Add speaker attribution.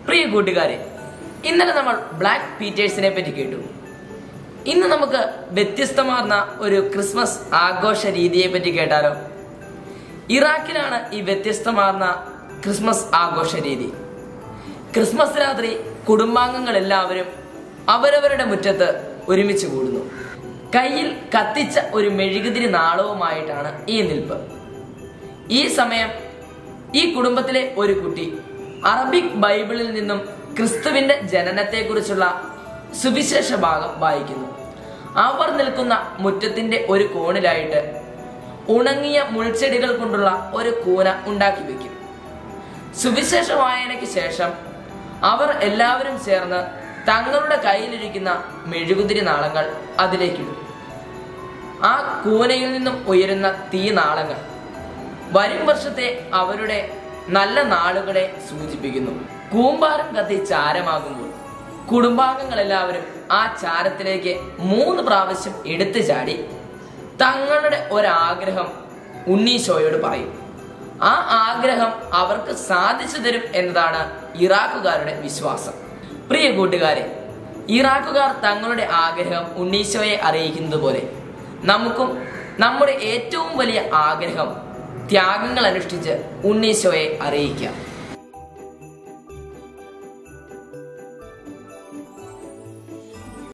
Speaker 1: പ്രിയ കൂട്ടുകാരെ ഇന്നലെ നമ്മൾ ബ്ലാക്ക് പീറ്റേഴ്സിനെ പറ്റി കേട്ടു ഇന്ന് നമുക്ക് വ്യത്യസ്തമാർന്ന ഒരു ക്രിസ്മസ് ആഘോഷ രീതിയെ പറ്റി കേട്ടാലോ ഇറാഖിലാണ് ഈ വ്യത്യസ്തമാർന്ന ക്രിസ്മസ് ആഘോഷ രീതി ക്രിസ്മസ് രാത്രി കുടുംബാംഗങ്ങൾ എല്ലാവരും അവരവരുടെ മുറ്റത്ത് ഒരുമിച്ച് കൂടുന്നു കയ്യിൽ കത്തിച്ച ഒരു മെഴുകുതിരി നാളവുമായിട്ടാണ് ഈ നിൽപ്പ് ഈ സമയം ഈ കുടുംബത്തിലെ ഒരു കുട്ടി അറബിക് ബൈബിളിൽ നിന്നും ക്രിസ്തുവിന്റെ ജനനത്തെക്കുറിച്ചുള്ള സുവിശേഷ ഭാഗം വായിക്കുന്നു അവർ നിൽക്കുന്ന മുറ്റത്തിന്റെ ഒരു കോണിലായിട്ട് ഉണങ്ങിയ മുൾച്ചെടികൾ കൊണ്ടുള്ള ഒരു കൂന ഉണ്ടാക്കി വെക്കും സുവിശേഷ വായനയ്ക്ക് ശേഷം അവർ എല്ലാവരും ചേർന്ന് തങ്ങളുടെ കയ്യിലിരിക്കുന്ന മെഴുകുതിരി നാളങ്ങൾ അതിലേക്കിടും ആ കൂനയിൽ നിന്നും ഉയരുന്ന തീനാളങ്ങൾ വരും വർഷത്തെ അവരുടെ നല്ല നാളുകളെ സൂചിപ്പിക്കുന്നു കൂമ്പാരം കത്തി ചാരമാകുമ്പോൾ കുടുംബാംഗങ്ങൾ എല്ലാവരും ആ ചാരത്തിലേക്ക് മൂന്ന് പ്രാവശ്യം എടുത്തു ചാടി തങ്ങളുടെ ഒരാഗ്രഹം ഉണ്ണീശോയോട് പറയും ആ ആഗ്രഹം അവർക്ക് സാധിച്ചു തരും എന്നതാണ് ഇറാഖുകാരുടെ വിശ്വാസം പ്രിയ കൂട്ടുകാരെ ഇറാഖുകാർ തങ്ങളുടെ ആഗ്രഹം ഉണ്ണീശോയെ അറിയിക്കുന്നത് പോലെ നമുക്കും നമ്മുടെ ഏറ്റവും വലിയ ആഗ്രഹം ത്യാഗങ്ങൾ അനുഷ്ഠിച്ച് ഉണ്ണീശോയെ അറിയിക്കാം